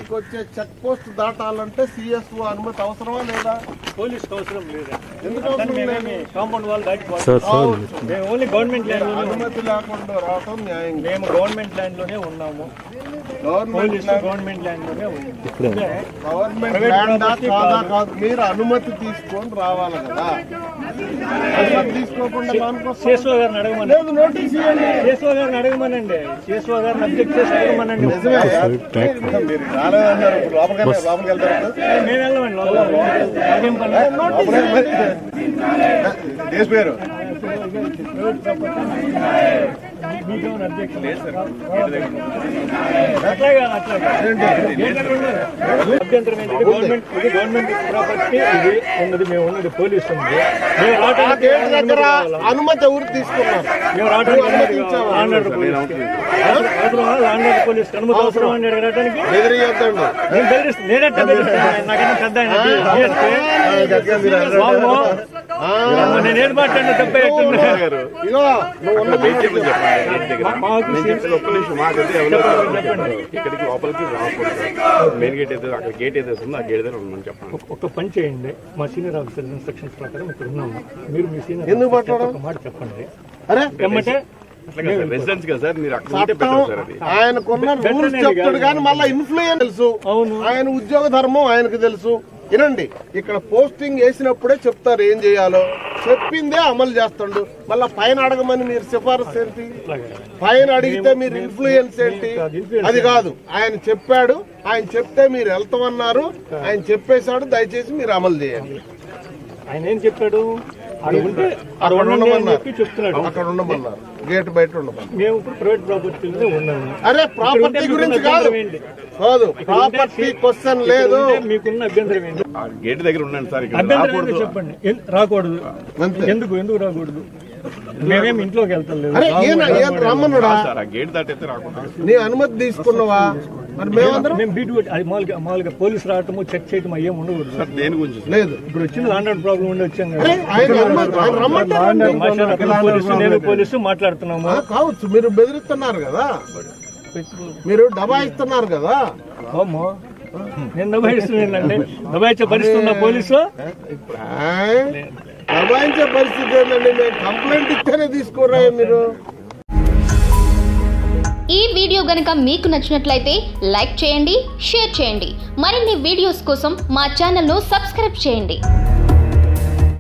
దగ్గరికి వచ్చే check post దాటాలంటే CSO అనుమతి అవసరమా లేదా పోలీస్ అవసరం లేదు ఎందుకు కానీ అవసరం లేదు మేమేమి కాంపౌండ్ వాళ్ళు దాటిపోతాం సార్ సార్ మేము ఓన్లీ గవర్నమెంట్ ల్యాండ్ లోనే అనుమతి లేకుండా రావటం న్యాయం మేము గవర్నమెంట్ ల్యాండ్ లోనే ఉన్నాము గవర్నమెంట్ పోలీస్ గవర్నమెంట్ ల్యాండ్ లోనే ఉన్నాము అంటే గవర్నమెంట్ ల్యాండా కాదా కాదు మీరు అనుమతి తీసుకొని రావాలి కదా అనుమతి తీసుకోకుండా దానికోసం శేషవ గారిని అడగమని లేదు నోటీస్ ఇవ్వండి శేషవ గారిని అడగమనండి శేషవ గారిని అబ్జెక్ట్ చేసి అడగమనండి నిజమే మీరు రాలేదన్నారు ఇప్పుడు లోపలికి లోపలికి వెళ్తారు మేము వెళ్ళమండి లోపల. మాకేం పని లేదు. దేశ్ పేరు మీకేమైనా అబ్జెక్షన్ అట్లా కాదు అట్లా కాదు. ఏంటంటే ఉండదు. అభ్యంతరం ఏంటి గవర్నమెంట్ ఇది గవర్నమెంట్ ప్రాపర్టీ ఇది ఉన్నది మేము ఉన్నది పోలీస్ ఉంది మేము ఆ రావడానికి గేట్ దగ్గర అనుమతి కావాలా? అనుమతి ఎవరు తీసుకున్నారు మేము రావడానికి అనుమతి అనుమతించావా? కావాలా? లాండ్ ఆర్డర్ పోలీస్ అవసరమా లాండ్ ఆర్డర్ పోలీస్ అనుమతి అవసరం అని అడగడానికి బెదిరియొద్దండి నేను బెదిరిస్తాను నేనే బెదిరిస్తాను నాకన్నా పెద్ద ఆయన చేస్తే వామ్మో. వామ్మో, నేను ఏం మాట్లాడినా తప్ప ఎట్లున్నా ఇగో నువ్వు ఉన్న మాట చెప్పు. మాకు ఒక్క నిమిషం మాకైతే ఎవరో ఇక్కడికి లోపలికి రాకూడదు మెయిన్ గేట్ ఏదో అక్కడ గేట్ ఏదైతే ఉందో ఆ గేట్ దగ్గర ఉండమని చెప్పండి ఒక పని చేయండి మా సీనియర్ ఆఫీసర్ ఇన్స్ట్రక్షన్స్ ప్రకారం ఇక్కడ ఉన్నాము మీరు మీ సీనియర్ ఎందుకు ఆఫీసర్ మాట్లాడరు? ఒక మాట చెప్పండి అరే ఎమ్మటే అట్లా కాదు సార్ రెసిడెన్స్ కదా సార్ మీరు అక్కడ ఉంటే చట్టం బెటర్ సార్ అది ఆయనకున్న రూల్స్ చెప్తాడు కానీ మళ్ళీ ఇన్ఫ్లుయెన్స్ తెలుసు అవును. ఆయన ఉద్యోగ ధర్మం ఆయనకు తెలుసు వినండి ఇక్కడ పోస్టింగ్ వేసినప్పుడే చెప్తారు ఏం చేయాలో చెప్పిందే అమలు చేస్తాడు మళ్ళా పైన అడగమని మీరు సిఫారసు ఏంటి పైన అడిగితే మీరు ఇన్ఫ్లుయెన్స్ ఏంటి అది కాదు ఆయన చెప్పాడు ఆయన చెప్తే మీరు వెళ్తామన్నారు ఆయన చెప్పేశాడు దయచేసి మీరు అమలు చేయండి ఆయన ఏం చెప్పాడు ఆడ ఉంటే ఆడ అక్కడ ఉండండి అని ఉండమన్నారు. చెప్పి చెప్తున్నాడు అక్కడ ఉండమన్నారు గేట్ బయట ఉండమన్నారు మేము ఇప్పుడు ప్రైవేట్ ప్రాపర్టీలోనే ఉన్నాము అరే ప్రాపర్టీ గురించి కాదు కాదు ప్రాపర్టీ క్వశ్చన్ లేదు ఉంటే మీకున్న అభ్యంతరం ఏంటి ఆ గేట్ దగ్గర ఉండండి సార్ ఇక్కడ అభ్యంతరం ఏంటో రాకూడదు చెప్పండి ఎన్- రాకూడదు అంతే. ఎందుకు ఎందుకు రాకూడదు మేమేం ఇంట్లోకి వెళ్తాం లేదు అరే ఈయన ఈయన రమ్మన్నాడా సార్ ఆ గేట్ దాటైతే రాకూడదు నీ అనుమతి తీసుకున్నావా మరి మేమందరం మేము బీట్ కొట్టి- అది మామూలుగా మామూలుగా పోలీసు రావటము చెక్ చేయటం అయ్యేం ఉండకూడదు సార్ దేని గురించి సార్? లేదు ఇప్పుడు వచ్చిన లాండ్ ప్రాబ్లం ఉండి వచ్చాం కదా అరే ఆయన అనుమతి ఆయన రమ్మంటారు మాట్లాడు, అతను పోలీసు నేను పోలీసు మాట్లాడుతున్నాము ఆ, కావచ్చు మీరు బెదిరిస్తున్నారు కదా మీరు దబాయిస్తున్నారు కదా అమ్మో నేను దబాయిస్తున్నానండి దబాయించే పరిస్థితి ఉన్న పోలీసు ఇప్పుడు ఆయ్, దబాయించే పరిస్థితి ఏంటండి మేము కంప్లైంట్ ఇస్తేనే తీసుకోరా మీరు ఈ వీడియో గనక మీకు నచ్చినట్లయితే లైక్ చేయండి షేర్ చేయండి మరిన్ని వీడియోస్ కోసం మా ఛానల్ను సబ్స్క్రైబ్ చేయండి